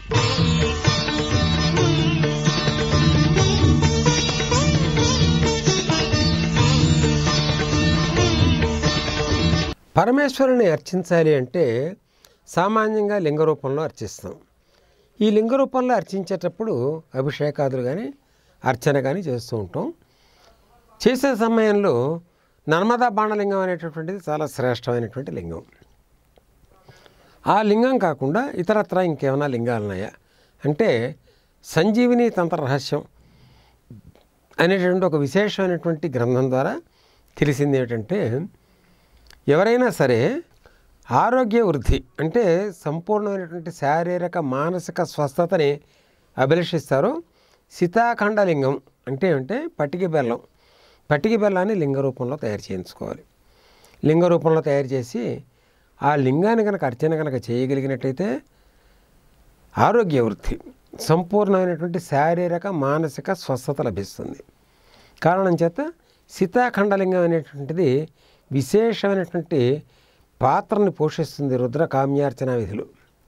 పరమేశ్వరుని అర్చించాలి అంటే సామాన్యంగా లింగ రూపంలో అర్చిస్తాం ఈ లింగ రూపంలో అర్చించేటప్పుడు అభిషేకాదులు కానీ అర్చన కానీ చేస్తూ ఉంటాం చేసే సమయంలో నర్మదా బాణలింగం అనేటటువంటిది చాలా శ్రేష్టమైనటువంటి లింగం ఆ లింగం కాకుండా ఇతరత్ర ఇంకేమైనా లింగాలు ఉన్నాయా అంటే సంజీవిని తంత్ర రహస్యం అనేటువంటి ఒక విశేషమైనటువంటి గ్రంథం ద్వారా తెలిసింది ఏమిటంటే ఎవరైనా సరే ఆరోగ్య వృద్ధి అంటే సంపూర్ణమైనటువంటి శారీరక మానసిక స్వస్థతని అభిలషిస్తారో సీతాఖండ లింగం అంటే ఏమంటే పట్టిక బెల్లం పట్టిక బెల్లాన్ని లింగ రూపంలో తయారు చేయించుకోవాలి లింగ రూపంలో తయారు చేసి ఆ లింగాన్ని కనుక అర్చన కనుక చేయగలిగినట్టయితే ఆరోగ్య వృద్ధి సంపూర్ణమైనటువంటి శారీరక మానసిక స్వస్థత లభిస్తుంది కారణం చేత సీతాఖండలింగం అనేటువంటిది విశేషమైనటువంటి పాత్రని పోషిస్తుంది రుద్ర కామ్యార్చన విధులు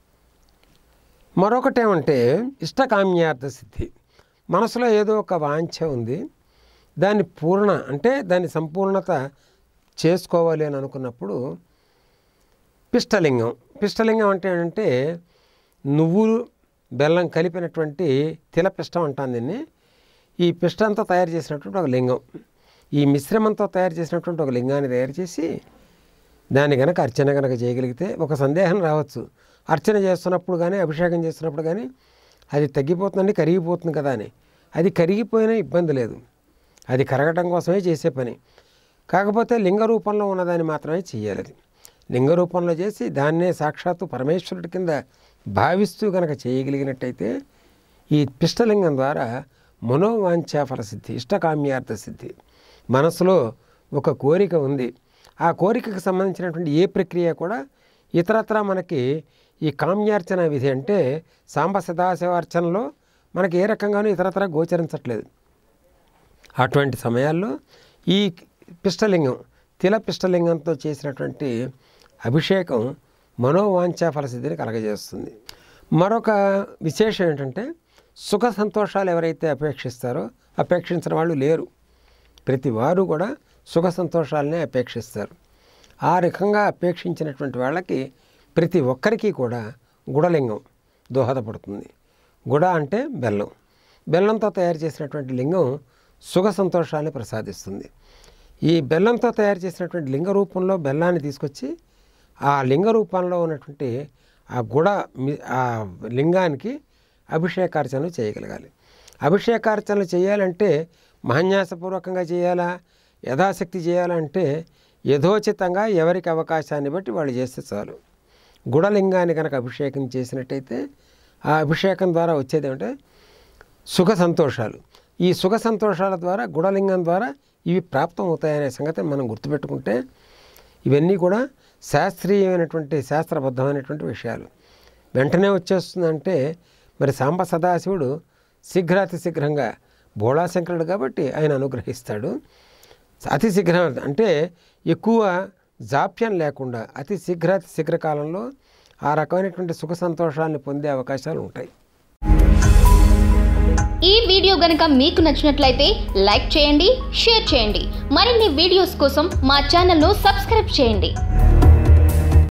మరొకటి ఏమంటే ఇష్టకామ్యార్థ సిద్ధి మనసులో ఏదో ఒక వాంఛ ఉంది దాన్ని పూర్ణ అంటే దాని సంపూర్ణత చేసుకోవాలి అని అనుకున్నప్పుడు పిష్టలింగం పిష్టలింగం అంటే ఏంటంటే నువ్వులు బెల్లం కలిపినటువంటి తిలపిష్టం అంటాను దీన్ని ఈ పిష్టంతో తయారు చేసినటువంటి ఒక లింగం ఈ మిశ్రమంతో తయారు చేసినటువంటి ఒక లింగాన్ని తయారు చేసి దాన్ని కనుక అర్చన కనుక చేయగలిగితే ఒక సందేహం రావచ్చు అర్చన చేస్తున్నప్పుడు కానీ అభిషేకం చేస్తున్నప్పుడు కానీ అది తగ్గిపోతుందండి కరిగిపోతుంది కదా అని అది కరిగిపోయినా ఇబ్బంది లేదు అది కరగటం కోసమే చేసే పని కాకపోతే లింగ రూపంలో ఉన్నదాన్ని మాత్రమే చేయాలి అది లింగ రూపంలో చేసి దాన్నే సాక్షాత్తు పరమేశ్వరుడి కింద భావిస్తూ కనుక చేయగలిగినట్టయితే ఈ పిష్టలింగం ద్వారా మనోవాంఛా ఫలసిద్ధి ఇష్టకామ్యార్థ సిద్ధి మనసులో ఒక కోరిక ఉంది ఆ కోరికకు సంబంధించినటువంటి ఏ ప్రక్రియ కూడా ఇతరత్ర మనకి ఈ కామ్యార్చన విధి అంటే సాంబ సదాశివార్చనలో మనకి ఏ రకంగానూ ఇతరత్ర గోచరించట్లేదు అటువంటి సమయాల్లో ఈ పిష్టలింగం తిల పిష్టలింగంతో చేసినటువంటి అభిషేకం మనోవాంఛా ఫలసిద్ధిని కలగజేస్తుంది మరొక విశేషం ఏంటంటే సుఖ సంతోషాలు ఎవరైతే అపేక్షిస్తారో అపేక్షించిన వాళ్ళు లేరు ప్రతి వారు కూడా సుఖ సంతోషాలనే అపేక్షిస్తారు ఆ రకంగా అపేక్షించినటువంటి వాళ్ళకి ప్రతి ఒక్కరికి కూడా గుడలింగం దోహదపడుతుంది గుడ అంటే బెల్లం బెల్లంతో తయారు చేసినటువంటి లింగం సుఖ సంతోషాన్ని ప్రసాదిస్తుంది ఈ బెల్లంతో తయారు చేసినటువంటి లింగ రూపంలో బెల్లాన్ని తీసుకొచ్చి ఆ లింగ రూపంలో ఉన్నటువంటి ఆ గుడ మి- ఆ లింగానికి అభిషేకార్చనలు చేయగలగాలి అభిషేకార్చనలు చేయాలంటే మహన్యాసపూర్వకంగా చేయాలా యథాశక్తి చేయాలంటే యథోచితంగా ఎవరికి అవకాశాన్ని బట్టి వాళ్ళు చేస్తే చాలు గుడలింగాన్ని కనుక అభిషేకం చేసినట్టయితే ఆ అభిషేకం ద్వారా వచ్చేది ఏమంటే సుఖ సంతోషాలు ఈ సుఖ సంతోషాల ద్వారా గుడలింగం ద్వారా ఇవి ప్రాప్తం అవుతాయనే సంగతి మనం గుర్తుపెట్టుకుంటే ఇవన్నీ కూడా శాస్త్రీయమైనటువంటి శాస్త్రబద్ధమైనటువంటి విషయాలు వెంటనే వచ్చేస్తుందంటే మరి సాంబ సదాశివుడు శీఘ్రాతి శీఘ్రంగా భోళాశంకరుడు కాబట్టి ఆయన అనుగ్రహిస్తాడు అతి శీఘ్రం అంటే ఎక్కువ జాప్యం లేకుండా అతి శీఘ్రాతి శీఘ్ర కాలంలో ఆ రకమైనటువంటి సుఖ సంతోషాలను పొందే అవకాశాలు ఉంటాయి ఈ వీడియో గనుక మీకు నచ్చినట్లయితే లైక్ చేయండి షేర్ చేయండి మరిన్ని వీడియోస్ కోసం మా ఛానల్ను సబ్స్క్రైబ్ చేయండి